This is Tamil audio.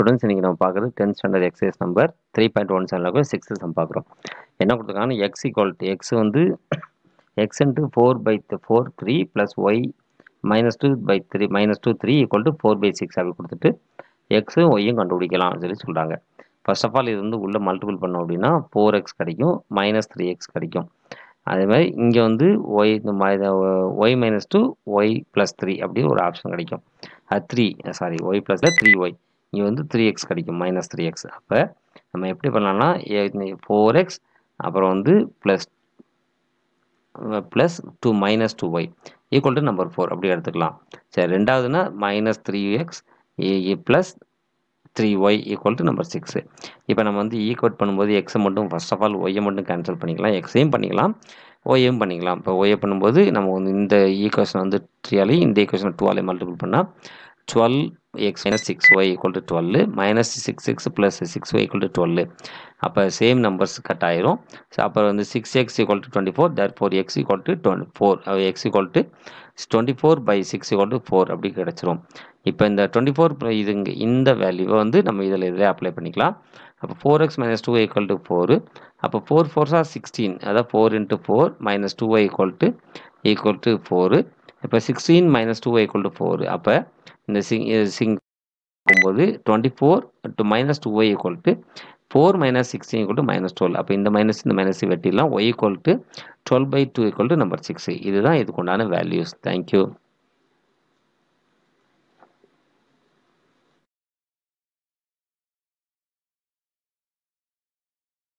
ஸ்டூடெண்ட்ஸ் இன்றைக்கி நம்ம பார்க்குறது tenth standard exercise number three point one செவனில் சிக்ஸ்த்து சம் பார்க்குறோம் என்ன கொடுத்துருக்காங்கன்னா எக்ஸ் ஈக்குவல்ட்டு எக்ஸ் வந்து x into four by four three plus y minus two by three minus two three equal to four by six அப்படி கொடுத்துட்டு எக்ஸும் ஒய்யும் கண்டுபிடிக்கலாம்னு சொல்லி சொல்கிறாங்க ஃபர்ஸ்ட் ஆஃப் ஆல் இது வந்து உள்ளே மல்டிபிள் பண்ணோம் அப்படின்னா ஃபோர் எக்ஸ் கிடைக்கும் மைனஸ் த்ரீ எக்ஸ் கிடைக்கும் அதே மாதிரி இங்கே வந்து y y minus two y plus three அப்படின்னு ஒரு ஆப்ஷன் கிடைக்கும் அது த்ரீ சாரி ஒய் ப்ளஸில் த்ரீ ஒய் இங்கே வந்து த்ரீ எக்ஸ் கிடைக்கும் மைனஸ் த்ரீ எக்ஸ் அப்போ நம்ம எப்படி பண்ணலாம்னா ஃபோர் எக்ஸ் அப்புறம் வந்து plus plus two minus two y equal to number four அப்படி எடுத்துக்கலாம் சரி ரெண்டாவதுனா minus three x a plus three Y equal to number six இப்போ நம்ம வந்து ஈக்குவட் பண்ணும்போது எக்ஸை மட்டும் ஃபஸ்ட் ஆஃப் ஆல் ஒய்யை மட்டும் கேன்சல் பண்ணிக்கலாம் எக்ஸையும் பண்ணிக்கலாம் ஒய்யும் பண்ணிக்கலாம் இப்போ ஒய்யை பண்ணும்போது நம்ம வந்து இந்த ஈக்குவேஷன் வந்து த்ரீயாலையும் இந்த ஈக்குவேஷன் டூவாலையும் மல்டிபிள் பண்ணால் twelve x minus six y equal to twelve minus six x plus six y equal to twelve அப்போ சேம் நம்பர்ஸ் கட் ஆயிரும் ஸோ அப்புறம் வந்து six x equal to twenty four therefore x equal to twenty four x equal to twenty four by six equal to four அப்படி கிடச்சிரும் இப்போ இந்த டுவெண்ட்டி ஃபோர் இது இங்கே இந்த வேல்யூவை வந்து நம்ம இதில் இதில் அப்ளை பண்ணிக்கலாம் அப்போ four x minus two equal to four அப்போ ஃபோர் ஃபோர்ஸாக சிக்ஸ்டீன் அதாவது four into four minus two y equal to equal to four இப்போ sixteen minus two y equal to four அப்போ இந்த சிங் சிங் போகும்போது twenty four to minus two y equal to four minus sixteen equal to minus twelve அப்போ இந்த மைனஸ் இந்த மைனஸ் வெட்டிடலாம் y equal to twelve by two equal to number six இதுதான் இதுக்கு உண்டான வேல்யூஸ் தேங்க்யூ